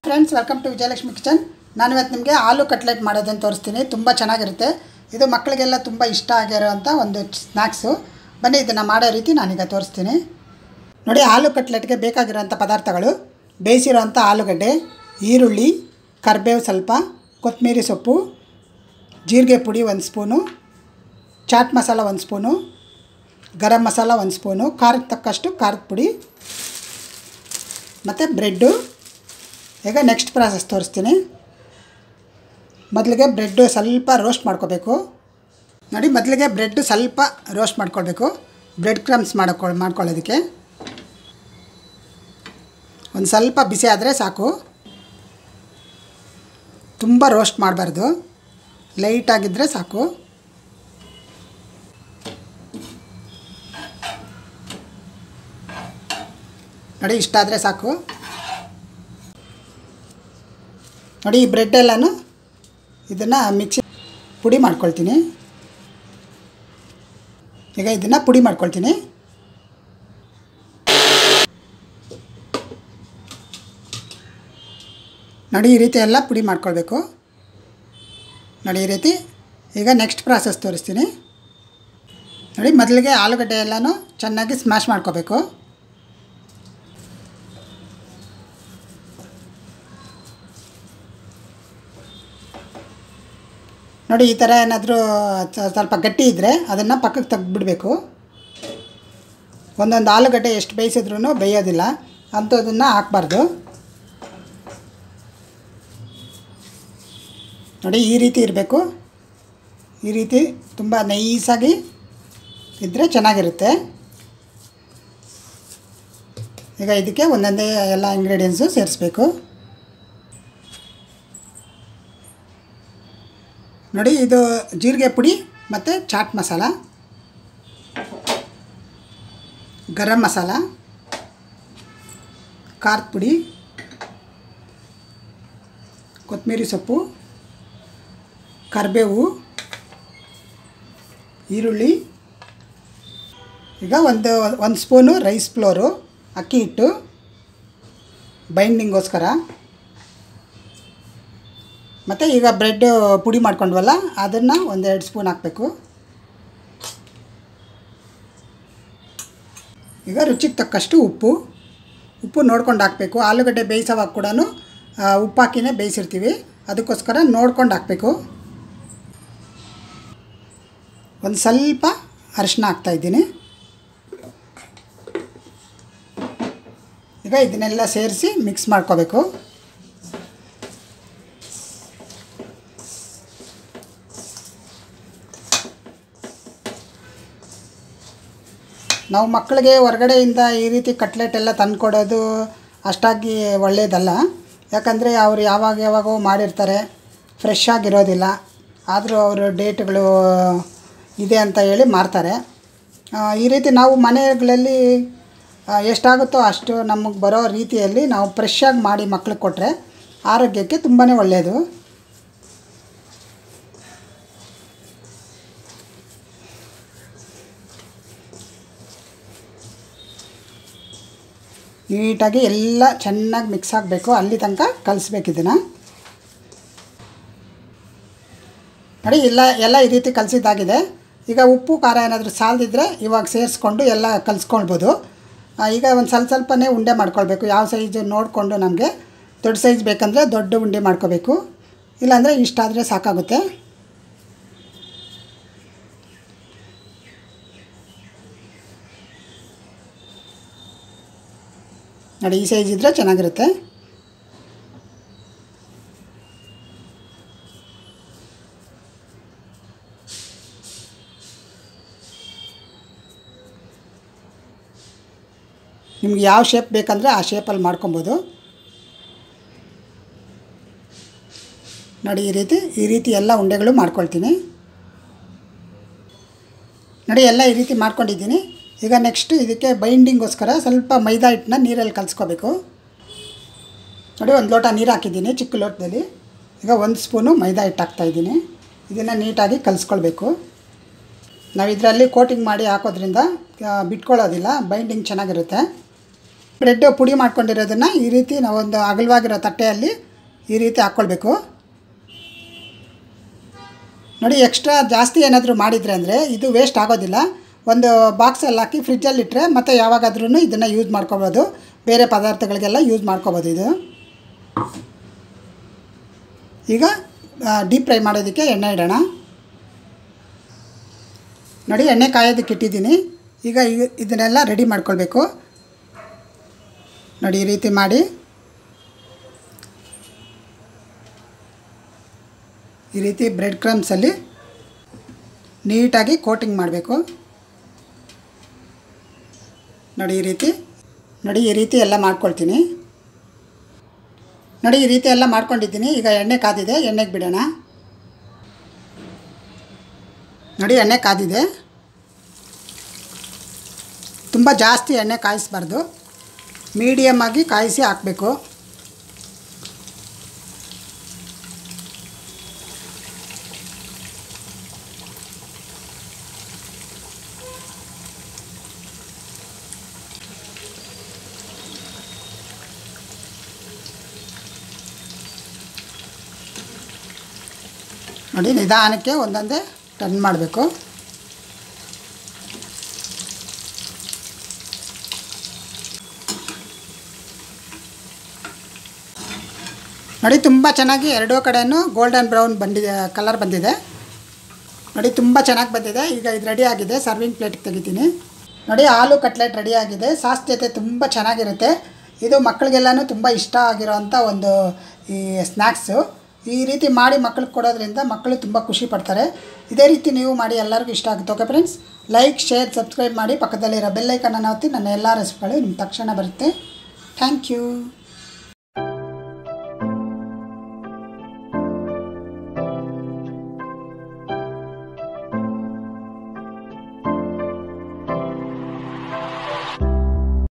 friends welcome to Vijayalakshmi kitchen ನಾನು ಇವತ್ತು ನಿಮಗೆ ಆಲೂ ಕಟ್ಲೆಟ್ ಮಾಡೋದನ್ನು ತೋರಿಸ್ತೀನಿ ತುಂಬ ಚೆನ್ನಾಗಿರುತ್ತೆ ಇದು ಮಕ್ಕಳಿಗೆಲ್ಲ ತುಂಬ ಇಷ್ಟ ಆಗಿರೋವಂಥ ಒಂದು ಸ್ನ್ಯಾಕ್ಸು ಬನ್ನಿ ಇದನ್ನು ಮಾಡೋ ರೀತಿ ನಾನೀಗ ತೋರಿಸ್ತೀನಿ ನೋಡಿ ಆಲೂ ಕಟ್ಲೆಟ್ಗೆ ಬೇಕಾಗಿರೋಂಥ ಪದಾರ್ಥಗಳು ಬೇಯಿಸಿರೋಂಥ ಆಲೂಗಡ್ಡೆ ಈರುಳ್ಳಿ ಕರಿಬೇವು ಸ್ವಲ್ಪ ಕೊತ್ತಂಬರಿ ಸೊಪ್ಪು ಜೀರಿಗೆ ಪುಡಿ ಒಂದು ಸ್ಪೂನು ಚಾಟ್ ಮಸಾಲ ಒಂದು ಸ್ಪೂನು ಗರಂ ಮಸಾಲ ಒಂದು ಸ್ಪೂನು ಖಾರಕ್ಕೆ ತಕ್ಕಷ್ಟು ಖಾರದ ಪುಡಿ ಮತ್ತು ಬ್ರೆಡ್ಡು ಈಗ ನೆಕ್ಸ್ಟ್ ಪ್ರಾಸೆಸ್ ತೋರಿಸ್ತೀನಿ ಮೊದಲಿಗೆ ಬ್ರೆಡ್ಡು ಸ್ವಲ್ಪ ರೋಸ್ಟ್ ಮಾಡ್ಕೋಬೇಕು ನೋಡಿ ಮೊದಲಿಗೆ ಬ್ರೆಡ್ ಸ್ವಲ್ಪ ರೋಸ್ಟ್ ಮಾಡ್ಕೊಳ್ಬೇಕು ಬ್ರೆಡ್ ಕ್ರಮ್ಸ್ ಮಾಡ್ಕೊ ಮಾಡ್ಕೊಳ್ಳೋದಕ್ಕೆ ಒಂದು ಸ್ವಲ್ಪ ಬಿಸಿ ಆದರೆ ಸಾಕು ತುಂಬ ರೋಸ್ಟ್ ಮಾಡಬಾರ್ದು ಲೈಟಾಗಿದ್ದರೆ ಸಾಕು ನೋಡಿ ಇಷ್ಟ ಆದರೆ ಸಾಕು ನೋಡಿ ಈ ಬ್ರೆಡ್ ಎಲ್ಲನೂ ಇದನ್ನು ಮಿಕ್ಸಿ ಪುಡಿ ಮಾಡ್ಕೊಳ್ತೀನಿ ಈಗ ಇದನ್ನು ಪುಡಿ ಮಾಡ್ಕೊಳ್ತೀನಿ ನೋಡಿ ಈ ರೀತಿ ಎಲ್ಲ ಪುಡಿ ಮಾಡ್ಕೊಳ್ಬೇಕು ನೋಡಿ ಈ ರೀತಿ ಈಗ ನೆಕ್ಸ್ಟ್ ಪ್ರಾಸೆಸ್ ತೋರಿಸ್ತೀನಿ ನೋಡಿ ಮೊದಲಿಗೆ ಆಲೂಗಡ್ಡೆ ಎಲ್ಲನೂ ಚೆನ್ನಾಗಿ ಸ್ಮ್ಯಾಶ್ ಮಾಡ್ಕೋಬೇಕು ನೋಡಿ ಈ ಥರ ಏನಾದರೂ ಸ್ವಲ್ಪ ಗಟ್ಟಿ ಇದ್ದರೆ ಅದನ್ನು ಪಕ್ಕಕ್ಕೆ ತೆಗೆದ್ಬಿಡ್ಬೇಕು ಒಂದೊಂದು ಆಲೂಗಡ್ಡೆ ಎಷ್ಟು ಬೇಯಿಸಿದ್ರೂ ಬೇಯೋದಿಲ್ಲ ಅಂಥದನ್ನು ಹಾಕ್ಬಾರ್ದು ನೋಡಿ ಈ ರೀತಿ ಇರಬೇಕು ಈ ರೀತಿ ತುಂಬ ನೈಸಾಗಿ ಇದ್ದರೆ ಚೆನ್ನಾಗಿರುತ್ತೆ ಈಗ ಇದಕ್ಕೆ ಒಂದೊಂದೇ ಎಲ್ಲ ಇಂಗ್ರೀಡಿಯೆಂಟ್ಸು ಸೇರಿಸ್ಬೇಕು ನೋಡಿ ಇದು ಜೀರಿಗೆ ಪುಡಿ ಮತ್ತು ಚಾಟ್ ಮಸಾಲ ಗರಂ ಮಸಾಲ ಖಾರದ ಪುಡಿ ಕೊತ್ತಂಬರಿ ಸೊಪ್ಪು ಕರಿಬೇವು ಈರುಳ್ಳಿ ಈಗ ಒಂದು ಒಂದು ಸ್ಪೂನು ರೈಸ್ ಫ್ಲೋರು ಅಕ್ಕಿ ಹಿಟ್ಟು ಬೈಂಡಿಂಗೋಸ್ಕರ ಮತ್ತು ಈಗ ಬ್ರೆಡ್ ಪುಡಿ ಮಾಡ್ಕೊಂಡ್ವಲ್ಲ ಅದನ್ನು ಒಂದೆರಡು ಸ್ಪೂನ್ ಹಾಕಬೇಕು ಈಗ ರುಚಿಗೆ ತಕ್ಕಷ್ಟು ಉಪ್ಪು ಉಪ್ಪು ನೋಡ್ಕೊಂಡು ಹಾಕಬೇಕು ಆಲೂಗಡ್ಡೆ ಬೇಯಿಸೋವಾಗ ಕೂಡ ಉಪ್ಪು ಹಾಕಿನೇ ಬೇಯಿಸಿರ್ತೀವಿ ಅದಕ್ಕೋಸ್ಕರ ನೋಡ್ಕೊಂಡು ಹಾಕಬೇಕು ಒಂದು ಸ್ವಲ್ಪ ಅರಿಶಿನ ಹಾಕ್ತಾಯಿದ್ದೀನಿ ಈಗ ಇದನ್ನೆಲ್ಲ ಸೇರಿಸಿ ಮಿಕ್ಸ್ ಮಾಡ್ಕೋಬೇಕು ನಾವು ಮಕ್ಕಳಿಗೆ ಹೊರಗಡೆಯಿಂದ ಈ ರೀತಿ ಕಟ್ಲೆಟ್ ಎಲ್ಲ ತಂದುಕೊಡೋದು ಅಷ್ಟಾಗಿ ಒಳ್ಳೆಯದಲ್ಲ ಯಾಕಂದರೆ ಅವರು ಯಾವಾಗ ಯಾವಾಗೋ ಮಾಡಿರ್ತಾರೆ ಫ್ರೆಶ್ ಆಗಿರೋದಿಲ್ಲ ಆದರೂ ಅವರು ಡೇಟ್ಗಳು ಇದೆ ಅಂತ ಹೇಳಿ ಮಾರ್ತಾರೆ ಈ ರೀತಿ ನಾವು ಮನೆಗಳಲ್ಲಿ ಎಷ್ಟಾಗುತ್ತೋ ಅಷ್ಟು ನಮಗೆ ಬರೋ ರೀತಿಯಲ್ಲಿ ನಾವು ಫ್ರೆಶ್ಶಾಗಿ ಮಾಡಿ ಮಕ್ಳಿಗೆ ಕೊಟ್ಟರೆ ಆರೋಗ್ಯಕ್ಕೆ ತುಂಬಾ ಒಳ್ಳೆಯದು ನೀಟಾಗಿ ಎಲ್ಲ ಚೆನ್ನಾಗಿ ಮಿಕ್ಸ್ ಆಗಬೇಕು ಅಲ್ಲಿ ತನಕ ಕಲಿಸ್ಬೇಕು ಇದನ್ನು ನೋಡಿ ಎಲ್ಲ ಎಲ್ಲ ಈ ರೀತಿ ಕಲಸಿದ್ದಾಗಿದೆ ಈಗ ಉಪ್ಪು ಖಾರ ಏನಾದರೂ ಸಾಲದಿದ್ದರೆ ಇವಾಗ ಸೇರಿಸ್ಕೊಂಡು ಎಲ್ಲ ಕಲಿಸ್ಕೊಳ್ಬೋದು ಈಗ ಒಂದು ಸ್ವಲ್ಪ ಸ್ವಲ್ಪನೇ ಉಂಡೆ ಮಾಡ್ಕೊಳ್ಬೇಕು ಯಾವ ಸೈಜು ನೋಡಿಕೊಂಡು ನಮಗೆ ದೊಡ್ಡ ಸೈಜ್ ಬೇಕಂದರೆ ದೊಡ್ಡ ಉಂಡೆ ಮಾಡ್ಕೋಬೇಕು ಇಲ್ಲಾಂದರೆ ಇಷ್ಟ ಆದರೆ ಸಾಕಾಗುತ್ತೆ ನೋಡಿ ಈ ಸೈಜ್ ಇದ್ದರೆ ಚೆನ್ನಾಗಿರುತ್ತೆ ನಿಮ್ಗೆ ಯಾವ ಶೇಪ್ ಬೇಕಂದರೆ ಆ ಶೇಪಲ್ಲಿ ಮಾಡ್ಕೊಬೋದು ನೋಡಿ ಈ ರೀತಿ ಈ ರೀತಿ ಎಲ್ಲ ಉಂಡೆಗಳು ಮಾಡ್ಕೊಳ್ತೀನಿ ನೋಡಿ ಎಲ್ಲ ಈ ರೀತಿ ಮಾಡ್ಕೊಂಡಿದ್ದೀನಿ ಈಗ ನೆಕ್ಸ್ಟ್ ಇದಕ್ಕೆ ಬೈಂಡಿಂಗೋಸ್ಕರ ಸ್ವಲ್ಪ ಮೈದಾ ಹಿಟ್ಟನ್ನ ನೀರಲ್ಲಿ ಕಲಿಸ್ಕೋಬೇಕು ನೋಡಿ ಒಂದು ಲೋಟ ನೀರು ಹಾಕಿದ್ದೀನಿ ಚಿಕ್ಕ ಲೋಟದಲ್ಲಿ ಈಗ ಒಂದು ಸ್ಪೂನು ಮೈದಾ ಹಿಟ್ಟು ಹಾಕ್ತಾಯಿದ್ದೀನಿ ಇದನ್ನು ನೀಟಾಗಿ ಕಲಿಸ್ಕೊಳ್ಬೇಕು ನಾವು ಇದರಲ್ಲಿ ಕೋಟಿಂಗ್ ಮಾಡಿ ಹಾಕೋದ್ರಿಂದ ಬಿಟ್ಕೊಳ್ಳೋದಿಲ್ಲ ಬೈಂಡಿಂಗ್ ಚೆನ್ನಾಗಿರುತ್ತೆ ಬ್ರೆಡ್ ಪುಡಿ ಮಾಡ್ಕೊಂಡಿರೋದನ್ನು ಈ ರೀತಿ ನಾವೊಂದು ಅಗಲವಾಗಿರೋ ತಟ್ಟೆಯಲ್ಲಿ ಈ ರೀತಿ ಹಾಕ್ಕೊಳ್ಬೇಕು ನೋಡಿ ಎಕ್ಸ್ಟ್ರಾ ಜಾಸ್ತಿ ಏನಾದರೂ ಮಾಡಿದರೆ ಅಂದರೆ ಇದು ವೇಸ್ಟ್ ಆಗೋದಿಲ್ಲ ಒಂದು ಬಾಕ್ಸಲ್ಲಿ ಹಾಕಿ ಫ್ರಿಜ್ಜಲ್ಲಿ ಇಟ್ಟರೆ ಮತ್ತು ಯಾವಾಗಾದ್ರೂ ಇದನ್ನು ಯೂಸ್ ಮಾಡ್ಕೊಬೋದು ಬೇರೆ ಪದಾರ್ಥಗಳಿಗೆಲ್ಲ ಯೂಸ್ ಮಾಡ್ಕೊಬೋದು ಇದು ಈಗ ಡೀಪ್ ಫ್ರೈ ಮಾಡೋದಕ್ಕೆ ಎಣ್ಣೆ ಇಡೋಣ ನೋಡಿ ಎಣ್ಣೆ ಕಾಯೋದಕ್ಕೆ ಇಟ್ಟಿದ್ದೀನಿ ಈಗ ಇ- ಇದನ್ನೆಲ್ಲ ರೆಡಿ ಮಾಡ್ಕೊಳ್ಬೇಕು ನೋಡಿ ಈ ರೀತಿ ಮಾಡಿ ಈ ರೀತಿ ಬ್ರೆಡ್ ಕ್ರಮ್ಸಲ್ಲಿ ನೀಟಾಗಿ ಕೋಟಿಂಗ್ ಮಾಡಬೇಕು ನೋಡಿ ಈ ರೀತಿ ನೋಡಿ ಈ ರೀತಿ ಎಲ್ಲ ಮಾಡ್ಕೊಳ್ತೀನಿ ನೋಡಿ ಈ ರೀತಿ ಎಲ್ಲ ಮಾಡ್ಕೊಂಡಿದ್ದೀನಿ ಈಗ ಎಣ್ಣೆ ಕಾದಿದೆ ಎಣ್ಣೆಗೆ ಬಿಡೋಣ ನೋಡಿ ಎಣ್ಣೆ ಕಾದಿದೆ ತುಂಬ ಜಾಸ್ತಿ ಎಣ್ಣೆ ಕಾಯಿಸಬಾರ್ದು ಮೀಡಿಯಮ್ ಆಗಿ ಕಾಯಿಸಿ ಹಾಕಬೇಕು ನೋಡಿ ನಿಧಾನಕ್ಕೆ ಒಂದೊಂದೇ ಟರ್ನ್ ಮಾಡಬೇಕು ನೋಡಿ ತುಂಬ ಚೆನ್ನಾಗಿ ಎರಡೂ ಕಡೆಯೂ ಗೋಲ್ಡನ್ ಬ್ರೌನ್ ಬಂದಿದೆ ಕಲರ್ ಬಂದಿದೆ ನೋಡಿ ತುಂಬ ಚೆನ್ನಾಗಿ ಬಂದಿದೆ ಈಗ ಇದು ರೆಡಿ ಆಗಿದೆ ಸರ್ವಿಂಗ್ ಪ್ಲೇಟ್ಗೆ ತೆಗಿತೀನಿ ನೋಡಿ ಆಲೂ ಕಟ್ಲೆಟ್ ರೆಡಿ ಆಗಿದೆ ಸಾಸ್ ಜೊತೆ ತುಂಬ ಚೆನ್ನಾಗಿರುತ್ತೆ ಇದು ಮಕ್ಕಳಿಗೆಲ್ಲನೂ ತುಂಬ ಇಷ್ಟ ಆಗಿರೋವಂಥ ಒಂದು ಈ ಸ್ನ್ಯಾಕ್ಸು ಈ ರೀತಿ ಮಾಡಿ ಮಕ್ಕಳಿಗೆ ಕೊಡೋದ್ರಿಂದ ಮಕ್ಕಳು ತುಂಬ ಖುಷಿ ಪಡ್ತಾರೆ ಇದೇ ರೀತಿ ನೀವು ಮಾಡಿ ಎಲ್ಲರಿಗೂ ಇಷ್ಟ ಆಗುತ್ತೆ okay friends like share subscribe ಮಾಡಿ ಪಕ್ಕದಲ್ಲಿರೋ ಬೆಲ್ಲೈಕನ್ನ ಒತ್ತಿ ನನ್ನ ಎಲ್ಲ ರೆಸಿಪಿಗಳು ನಿಮ್ಮ ತಕ್ಷಣ ಬರುತ್ತೆ ಥ್ಯಾಂಕ್ ಯು